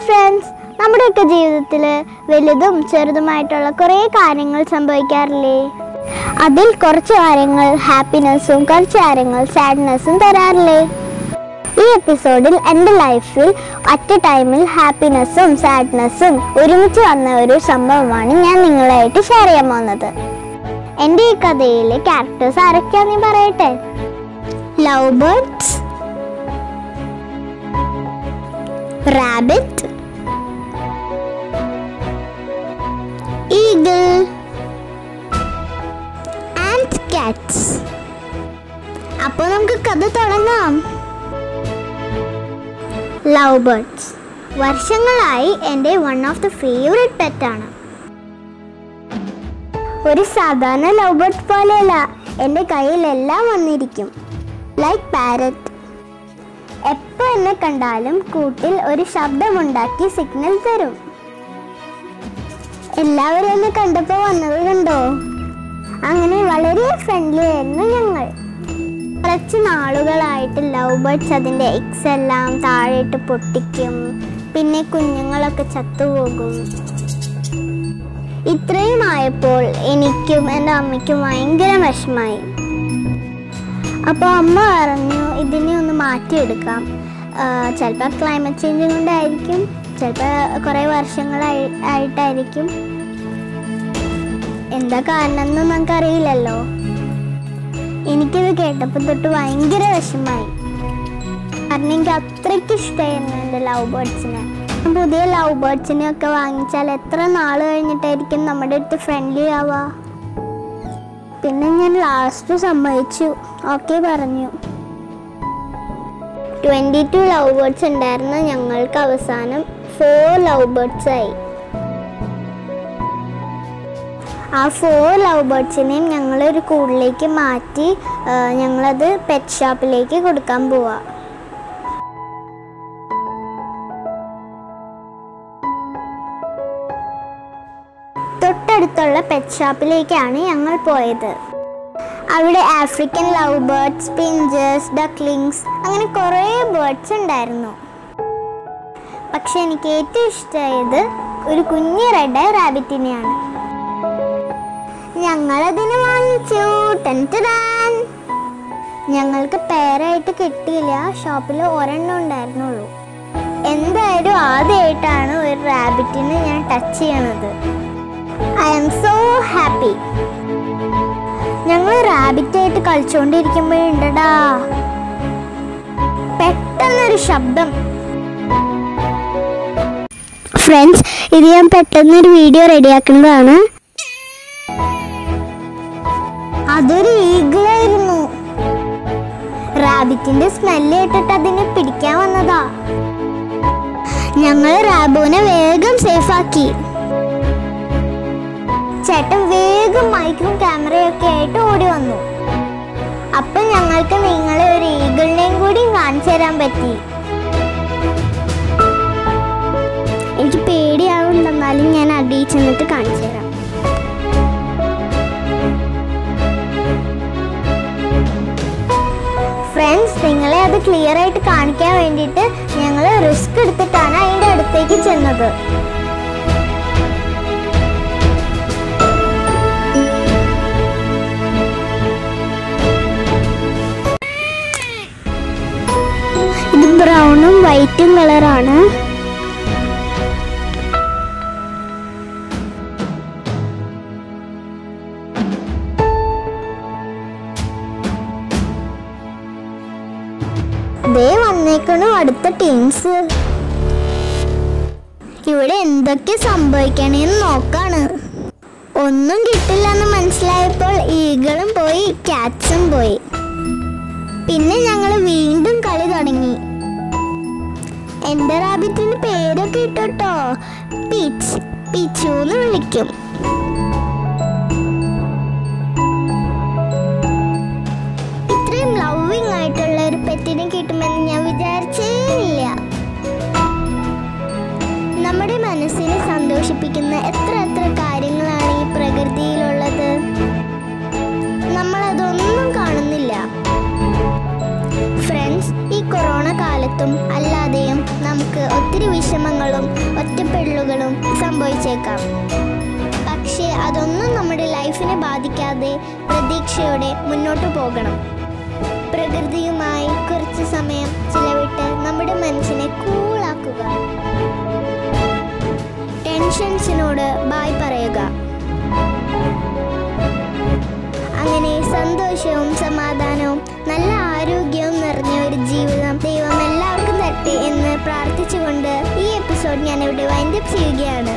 Friends നമ്മുടെയൊക്കെ ജീവിതത്തിൽ വലുതും ചെറുതുമായിട്ടുള്ള കുറേ കാര്യങ്ങൾ സംഭവിക്കാറില്ലേ അതിൽ കുറച്ച് കാര്യങ്ങൾ ഹാപ്പിനെസ്സും കുറച്ച് കാര്യങ്ങൾ സാഡ്നെസ്സും തരാറില്ലേ ഈ എപ്പിസോഡിൽ എൻ്റെ ലൈഫിൽ അറ്റ് ടൈമിൽ ഹാപ്പിനെസ്സും സാഡ്നെസ്സും ഒരുമിച്ച് വന്ന ഒരു സംഭവമാണ് ഞാൻ നിങ്ങളായിട്ട് ഷെയർ ചെയ്യാൻ പോകുന്നത് എൻ്റെ ഈ കഥയിലെ ക്യാരക്ടേഴ്സ് ആരൊക്കെയാന്ന് ഞാൻ പറയട്ടെ love birds rabbit eagle and cats അപ്പോൾ നമുക്ക് കഥ തുടങ്ങാം ലവ് ബേർഡ്സ് വർഷങ്ങളായി എൻ്റെ വൺ ഓഫ് ദ ഫേവറേറ്റ് പെറ്റാണ് ഒരു സാധാരണ ലവ് ബേർഡ് പോലെയല്ല എൻ്റെ കയ്യിലെല്ലാം വന്നിരിക്കും ലൈക്ക് പാരറ്റ് എപ്പോൾ എന്നെ കണ്ടാലും കൂട്ടിൽ ഒരു ശബ്ദമുണ്ടാക്കി സിഗ്നൽ തരും എല്ലാവരും എന്നെ കണ്ടപ്പോൾ വന്നത് കണ്ടോ അങ്ങനെ വളരെ ഫ്രണ്ട്ലി ആയിരുന്നു ഞങ്ങൾ കുറച്ച് നാളുകളായിട്ട് ലവ് ബേർഡ്സ് അതിൻ്റെ എക്സ് എല്ലാം താഴെയിട്ട് പൊട്ടിക്കും പിന്നെ കുഞ്ഞുങ്ങളൊക്കെ ചത്തുപോകും ഇത്രയും ആയപ്പോൾ എനിക്കും എൻ്റെ അമ്മയ്ക്കും ഭയങ്കര വിഷമായി അപ്പോൾ അമ്മ പറഞ്ഞു ഇതിനെ ഒന്ന് മാറ്റിയെടുക്കാം ചിലപ്പോൾ ക്ലൈമറ്റ് ചേഞ്ച് കൊണ്ടായിരിക്കും ചിലപ്പോൾ കുറേ വർഷങ്ങളായി ആയിട്ടായിരിക്കും എന്താ കാരണം എന്ന് നമുക്കറിയില്ലല്ലോ എനിക്കിത് കേട്ടപ്പോൾ തൊട്ട് ഭയങ്കര വിഷമായി കാരണം എനിക്ക് അത്രയ്ക്ക് ഇഷ്ടമായിരുന്നു എൻ്റെ ലവ് ബേർഡ്സിനെ പുതിയ ലവ് ബേർഡ്സിനെ ഒക്കെ വാങ്ങിച്ചാൽ എത്ര നാൾ കഴിഞ്ഞിട്ടായിരിക്കും നമ്മുടെ അടുത്ത് ഫ്രണ്ട്ലി ആവുക പിന്നെ ഞാൻ ലാസ്റ്റ് സമ്മതിച്ചു ഓക്കെ പറഞ്ഞു ട്വൻറ്റി ടു ലവ് ബേർഡ്സ് ഉണ്ടായിരുന്ന ഞങ്ങൾക്ക് അവസാനം ഫോർ ലവ് ബേർഡ്സ് ആയി ആ ഫോർ ലവ് ബേർഡ്സിനെയും ഞങ്ങൾ ഒരു കൂടിലേക്ക് മാറ്റി ആ, ഞങ്ങളത് പെറ്റ് ഷോപ്പിലേക്ക് കൊടുക്കാൻ പോവാ തൊട്ടടുത്തുള്ള പെറ്റ് ഷോപ്പിലേക്കാണ് ഞങ്ങൾ പോയത് അവിടെ African love birds finches ducklings അങ്ങനെ കുറേ ബേർഡ്സ് ഉണ്ടായിരുന്നു പക്ഷെ എനിക്ക് ഏറ്റവും ഇഷ്ടമായത് ഒരു കുഞ്ഞു റെഡ് റാബിറ്റിനെയാണ് ഞങ്ങളതിന് വാങ്ങിച്ചു ടെൻ ടെൻ. ഞങ്ങൾക്ക് പേരായിട്ട് കിട്ടിയില്ല ഷോപ്പിൽ ഒരെണ്ണം ഉണ്ടായിരുന്നുള്ളൂ എന്തായാലും ആദ്യമായിട്ടാണ് ഒരു റാബിറ്റിനെ ഞാൻ ടച്ച് ചെയ്യണത് ഐ എം സോ ഹാപ്പി ഞങ്ങൾ റാബിറ്റായിട്ട് കളിച്ചുകൊണ്ടിരിക്കുമ്പോഴുണ്ടടാ പെട്ടെന്നൊരു ശബ്ദം ഫ്രണ്ട്സ് ഇത് ഞാൻ പെട്ടെന്നൊരു വീഡിയോ റെഡിയാക്കുന്നതാണ് അതൊരു ഈഗിളായിരുന്നു റാബിറ്റിന്റെ സ്മെല്ല് കേട്ടിട്ട് അതിനെ പിടിക്കാൻ വന്നതാ ഞങ്ങൾ റാബുവിനെ വേഗം സേഫ് ആക്കി ചേട്ടൻ വേഗം മൈക്കും ക്യാമറയും ഒക്കെ ആയിട്ട് ഓടി വന്നു അപ്പൊ ഞങ്ങൾക്ക് നിങ്ങളെ ഒരു ഈഗിളിനെയും കൂടി കാണിച്ചു തരാൻ പറ്റി എനിക്ക് പേടിയാവുണ്ടെന്നാലും ഞാൻ അടിയിൽ ചെന്നിട്ട് കാണിച്ചു തരാം ഫ്രണ്ട്സ് നിങ്ങളെ അത് ക്ലിയർ ആയിട്ട് കാണിക്കാൻ വേണ്ടിയിട്ട് ഞങ്ങൾ റിസ്ക് എടുത്തിട്ടാണ് അതിൻ്റെ അടുത്തേക്ക് ചെന്നത് ഇത് ബ്രൗണും വൈറ്റും കളറാണ് ദേ വന്നേക്കണു അടുത്ത ടീംസ് ഇവിടെ എന്തൊക്കെ സംഭവിക്കണേന്ന് നോക്കാണ് ഒന്നും കിട്ടില്ല എന്ന് മനസ്സിലായപ്പോൾ ഈഗളും പോയി ക്യാറ്റ്സും പോയി പിന്നെ ഞങ്ങൾ വീണ്ടും കളി തുടങ്ങി എന്റെ റാബിറ്റിന് പേരൊക്കെ ഇട്ടോട്ടോ പീച്ച് പീച്ചു എന്ന് വിളിക്കും ഇത്രയും ലവിങ് ആയിട്ടുള്ള ഒരു പെറ്റിനെ കിട്ടുമെന്ന് ഞാൻ വിചാരിച്ചേ ഇല്ല നമ്മുടെ മനസ്സിനെ സന്തോഷിപ്പിക്കുന്ന എത്ര എത്ര കാര്യങ്ങളാണ് ഈ പ്രകൃതിയിലുള്ളത് നമ്മളതൊന്നും കാണുന്നില്ല ഫ്രണ്ട്സ് ഈ കൊറോണ കാലത്തും അല്ലാതെയും നമുക്ക് ഒത്തിരി ഒത്തിരി വിഷമങ്ങളും ഒറ്റപ്പെടലുകളും സംഭവിച്ചേക്കാം പക്ഷേ അതൊന്നും നമ്മുടെ ലൈഫിനെ ബാധിക്കാതെ പ്രതീക്ഷയോടെ മുന്നോട്ട് പോകണം പ്രകൃതിയുമായി കുറച്ച് സമയം ചിലവിട്ട് നമ്മുടെ മനസ്സിനെ കൂളാക്കുക ടെൻഷൻസിനോട് ബായ് പറയുക അങ്ങനെ സന്തോഷവും സമാധാനവും നല്ല ആരോഗ്യവും നിറഞ്ഞ ഒരു ജീവിതം ദൈവം എല്ലാവർക്കും തരട്ടെ എന്ന് പ്രാർത്ഥിച്ചുകൊണ്ട് ഈ എപ്പിസോഡ് ഞാൻ ഇവിടെ വൈൻഡപ്പ് ചെയ്യുകയാണ്